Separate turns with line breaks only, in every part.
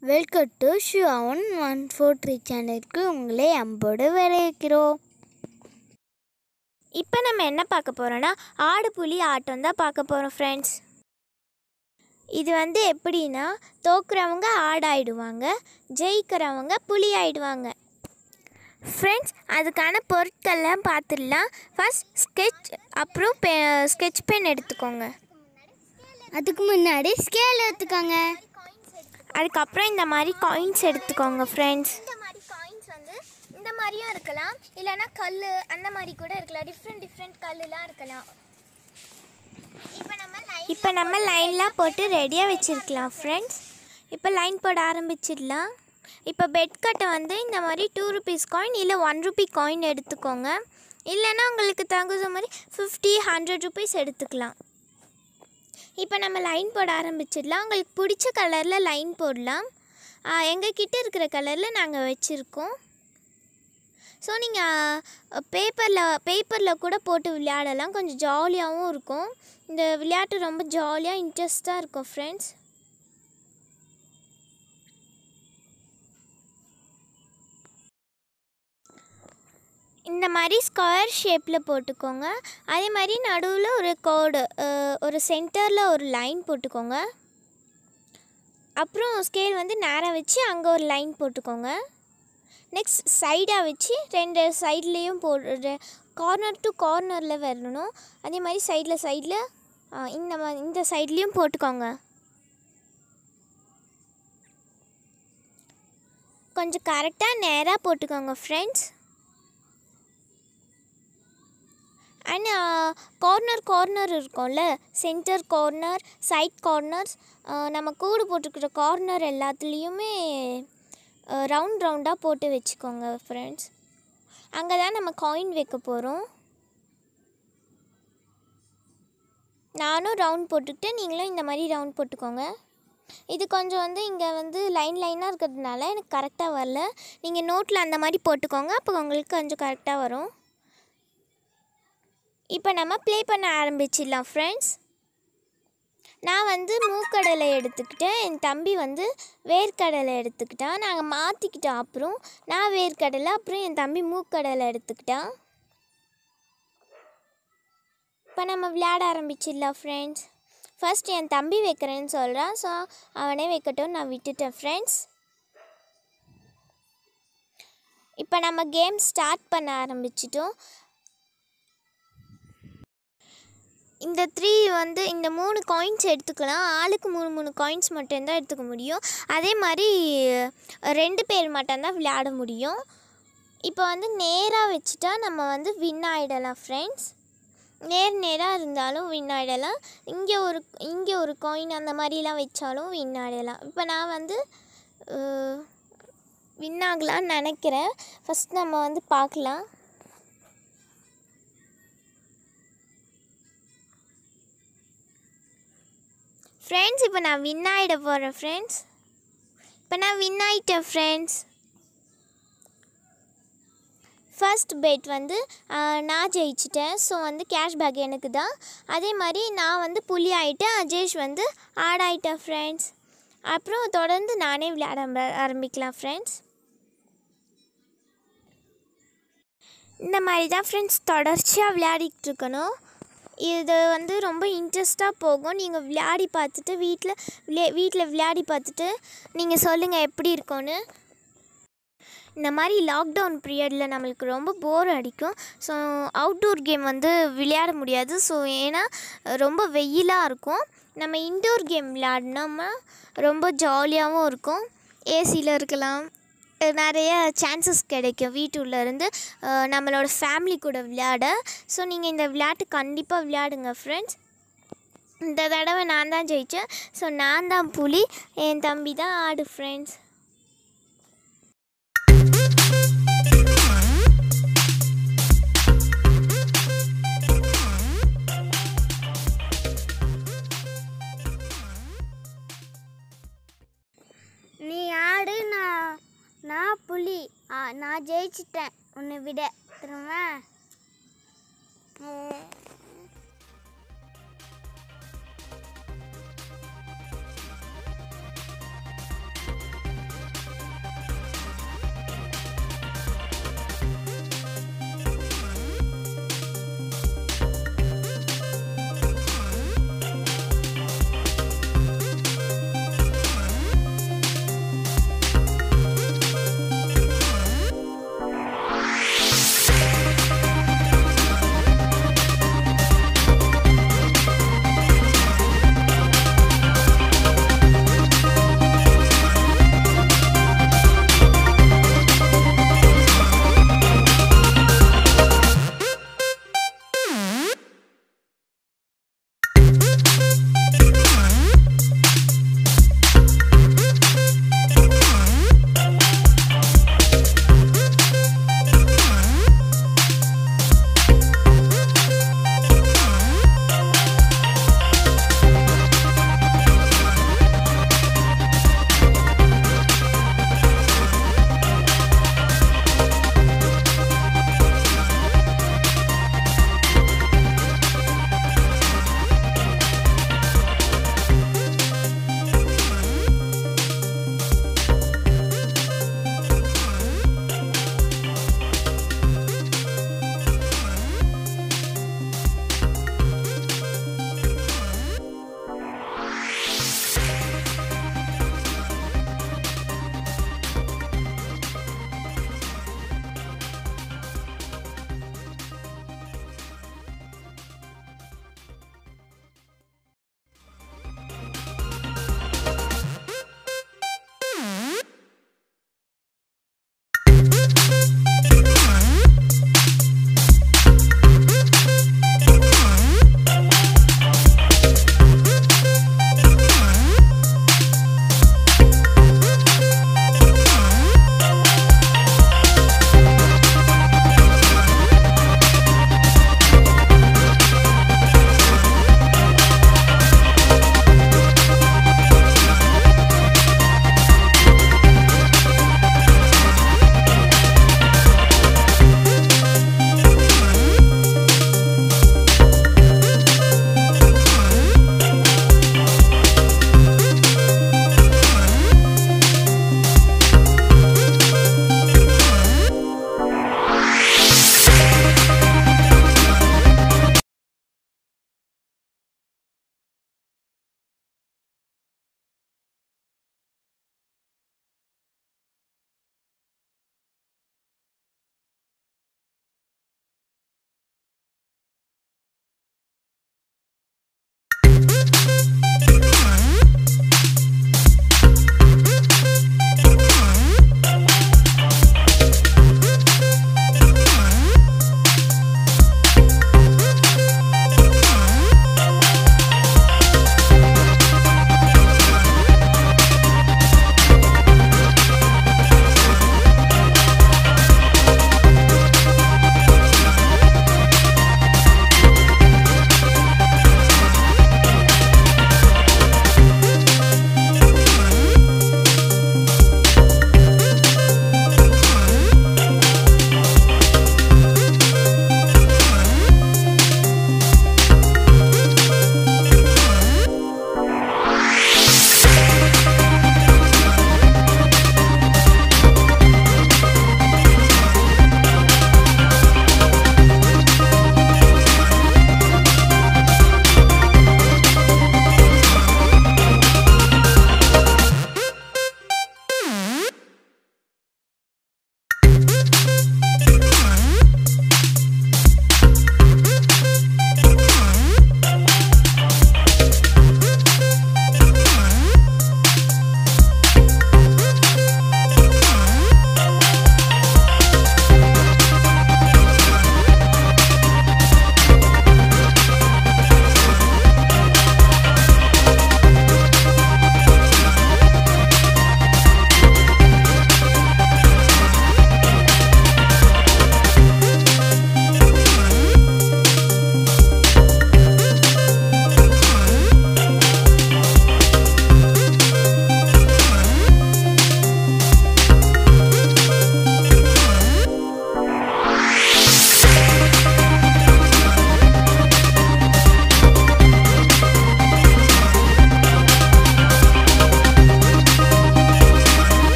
welcome to Shivan one four three சேனலுக்கு உங்களை அம்போடு வரவேற்கிறோம்
இப்போ நம்ம என்ன பார்க்க போகிறோன்னா ஆடு புலி ஆட்டம் தான் பார்க்க போகிறோம் ஃப்ரெண்ட்ஸ் இது வந்து எப்படின்னா தோக்குறவங்க ஆடாயிடுவாங்க ஜெயிக்கிறவங்க புலி ஆயிடுவாங்க ஃப்ரெண்ட்ஸ் அதுக்கான பொருட்கள்லாம் பார்த்துடலாம் ஃபர்ஸ்ட் ஸ்கெட்ச் அப்புறம் பெ ஸ்கெட்ச் பென் எடுத்துக்கோங்க
அதுக்கு முன்னாடி ஸ்கேல் எடுத்துக்கோங்க
அதுக்கப்புறம் இந்த மாதிரி காயின்ஸ் எடுத்துக்கோங்க ஃப்ரெண்ட்ஸ் இந்த மாதிரி காயின்ஸ் வந்து இந்த மாதிரியும் இருக்கலாம் இல்லைன்னா கல் அந்த மாதிரி கூட இருக்கலாம் டிஃப்ரெண்ட் டிஃப்ரெண்ட் கல்லுலாம் இருக்கலாம் இப்போ நம்ம இப்போ நம்ம லைன்லாம் போட்டு ரெடியாக வச்சுருக்கலாம் ஃப்ரெண்ட்ஸ் இப்போ லைன் போட ஆரம்பிச்சிடலாம் இப்போ பெட் கட்டை வந்து இந்த மாதிரி டூ ருபீஸ் காயின் இல்லை ஒன் ருபி காயின் எடுத்துக்கோங்க இல்லைன்னா உங்களுக்கு தகுந்த மாதிரி ஃபிஃப்டி ஹண்ட்ரட் ருபீஸ் எடுத்துக்கலாம் இப்போ நம்ம லைன் போட ஆரம்பிச்சிடலாம் உங்களுக்கு பிடிச்ச கலரில் லைன் போடலாம் எங்கள் கிட்ட இருக்கிற கலரில் நாங்கள் வச்சுருக்கோம் ஸோ நீங்கள் பேப்பரில் பேப்பரில் கூட போட்டு விளையாடலாம் கொஞ்சம் ஜாலியாகவும் இருக்கும் இந்த விளையாட்டு ரொம்ப ஜாலியாக இன்ட்ரெஸ்ட்டாக இருக்கும் ஃப்ரெண்ட்ஸ் இந்த மாதிரி ஸ்கொயர் ஷேப்பில் போட்டுக்கோங்க அதே மாதிரி நடுவில் ஒரு கோடு ஒரு சென்டரில் ஒரு லைன் போட்டுக்கோங்க அப்புறம் ஸ்கேல் வந்து நேராக வச்சு அங்கே ஒரு லைன் போட்டுக்கோங்க நெக்ஸ்ட் சைடாக வச்சு ரெண்டு சைட்லேயும் போடு கார்னர் டு கார்னரில் வரணும் அதே மாதிரி சைடில் சைடில் இந்த மாதிரி இந்த சைட்லேயும் போட்டுக்கோங்க கொஞ்சம் கரெக்டாக நேராக போட்டுக்கோங்க ஃப்ரெண்ட்ஸ் அண்ட் கார்னர் கார்னர் இருக்கும்ல சென்டர் கார்னர் சைட் கார்னர்ஸ் நம்ம கூடு போட்டுக்கிற கார்னர் எல்லாத்துலேயுமே ரவுண்ட் ரவுண்டாக போட்டு வச்சுக்கோங்க ஃப்ரெண்ட்ஸ் அங்கே தான் நம்ம காயின் வைக்க போகிறோம் நானும் ரவுண்ட் போட்டுக்கிட்டு நீங்களும் இந்த மாதிரி ரவுண்ட் போட்டுக்கோங்க இது கொஞ்சம் வந்து இங்கே வந்து லைன் லைனாக இருக்கிறதுனால எனக்கு கரெக்டாக வரல நீங்கள் நோட்டில் அந்த மாதிரி போட்டுக்கோங்க அப்போ உங்களுக்கு கொஞ்சம் கரெக்டாக வரும் இப்போ நம்ம ப்ளே பண்ண ஆரம்பிச்சிடலாம் ஃப்ரெண்ட்ஸ் நான் வந்து மூக்கடலை எடுத்துக்கிட்டேன் என் தம்பி வந்து வேர்க்கடலை எடுத்துக்கிட்டான் நாங்கள் மாற்றிக்கிட்டோம் அப்புறம் நான் வேர்க்கடலை அப்புறம் என் தம்பி மூக்கடலை எடுத்துக்கிட்டான் இப்போ நம்ம விளையாட ஆரம்பிச்சிடலாம் ஃப்ரெண்ட்ஸ் ஃபர்ஸ்ட் என் தம்பி வைக்கிறேன்னு சொல்கிறான் ஸோ அவனே வைக்கட்டும் நான் விட்டுட்டேன் ஃப்ரெண்ட்ஸ் இப்போ நம்ம கேம் ஸ்டார்ட் பண்ண ஆரம்பிச்சிட்டோம் இந்த த்ரீ வந்து இந்த மூணு காயின்ஸ் எடுத்துக்கலாம் ஆளுக்கு மூணு மூணு காயின்ஸ் மட்டும்தான் எடுத்துக்க முடியும் அதே மாதிரி ரெண்டு பேர் மட்டும்தான் விளையாட முடியும் இப்போ வந்து நேராக வச்சுட்டா நம்ம வந்து வின் ஆகிடலாம் ஃப்ரெண்ட்ஸ் நேர் நேராக இருந்தாலும் வின் ஆகிடலாம் இங்கே ஒரு இங்கே ஒரு காயின் அந்த மாதிரிலாம் வச்சாலும் வின் ஆகிடலாம் இப்போ நான் வந்து வின் ஆகலான்னு நினைக்கிறேன் ஃபஸ்ட் நம்ம வந்து பார்க்கலாம் ஃப்ரெண்ட்ஸ் இப்போ நான் வின் ஆகிட போகிறேன் ஃப்ரெண்ட்ஸ் இப்போ நான் வின் ஆகிட்டேன் ஃப்ரெண்ட்ஸ் ஃபர்ஸ்ட் பெட் வந்து நான் ஜெயிச்சிட்டேன் ஸோ வந்து கேஷ்பேக் எனக்கு தான் அதே மாதிரி நான் வந்து புலி ஆகிட்டேன் அஜேஷ் வந்து ஆடாயிட்டேன் ஃப்ரெண்ட்ஸ் அப்புறம் தொடர்ந்து நானே விளையாட ஆரம்பிக்கலாம் ஃப்ரெண்ட்ஸ் இந்த மாதிரி தான் ஃப்ரெண்ட்ஸ் தொடர்ச்சியாக விளையாடிக்கிட்டு இருக்கணும் இது வந்து ரொம்ப இன்ட்ரெஸ்ட்டாக போகும் நீங்கள் விளையாடி பார்த்துட்டு வீட்டில் விளையா வீட்டில் விளையாடி பார்த்துட்டு நீங்கள் சொல்லுங்கள் எப்படி இருக்கும்னு இந்த மாதிரி லாக்டவுன் பீரியடில் நம்மளுக்கு ரொம்ப போர் அடிக்கும் ஸோ அவுட்டோர் கேம் வந்து விளையாட முடியாது ஸோ ஏன்னா ரொம்ப வெயிலாக இருக்கும் நம்ம இன்டோர் கேம் விளையாடினோம்னா ரொம்ப ஜாலியாகவும் இருக்கும் ஏசியில் இருக்கலாம் நிறைய சான்சஸ் கிடைக்கும் வீட்டுள்ளேருந்து நம்மளோட ஃபேமிலி கூட விளையாட ஸோ நீங்கள் இந்த விளையாட்டு கண்டிப்பாக விளையாடுங்க ஃப்ரெண்ட்ஸ் இந்த தடவை நான் தான் ஜெயித்தேன் ஸோ நான் தான் புலி என் தம்பி தான் ஆடு ஃப்ரெண்ட்ஸ்
நீ ஆடு நான் நான் புலி ஆ நான் ஜெயிச்சிட்டேன் உன்னை விட தெரியுமா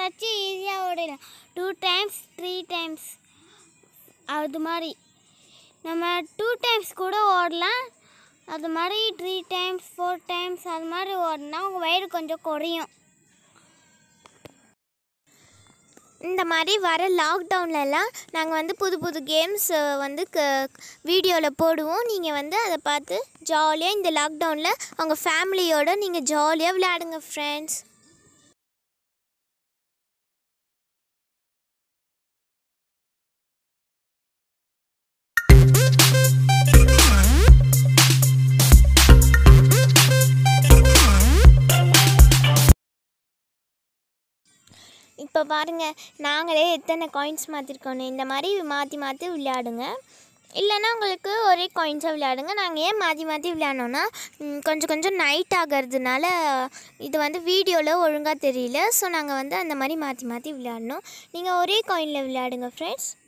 வச்சு ஈஸியாக ஓடிடலாம் டூ டைம்ஸ் த்ரீ டைம்ஸ் அது மாதிரி நம்ம டூ டைம்ஸ் கூட ஓடலாம் அது மாதிரி த்ரீ டைம்ஸ் ஃபோர் டைம்ஸ் அது மாதிரி ஓடினா உங்கள் வயிறு கொஞ்சம் குறையும்
இந்த மாதிரி வர லாக்டவுன்லலாம் நாங்கள் வந்து புது புது கேம்ஸ் வந்து க வீடியோவில் போடுவோம் நீங்கள் வந்து அதை பார்த்து ஜாலியாக இந்த லாக்டவுனில் உங்கள் ஃபேமிலியோடு நீங்கள் ஜாலியாக விளையாடுங்க ஃப்ரெண்ட்ஸ் இப்போ பாருங்கள் நாங்களே எத்தனை காயின்ஸ் மாற்றிருக்கோன்னு இந்த மாதிரி மாற்றி மாற்றி விளையாடுங்க இல்லைன்னா உங்களுக்கு ஒரே காயின்ஸாக விளையாடுங்க நாங்கள் ஏன் மாற்றி மாற்றி விளையாடணுன்னா ம், கொஞ்சம் கொஞ்சம் நைட் ஆகிறதுனால இது வந்து வீடியோவில் ஒழுங்காக தெரியல ஸோ நாங்கள் வந்து அந்த மாதிரி மாற்றி மாற்றி விளையாடணும் நீங்கள் ஒரே காயினில் விளையாடுங்க ஃப்ரெண்ட்ஸ்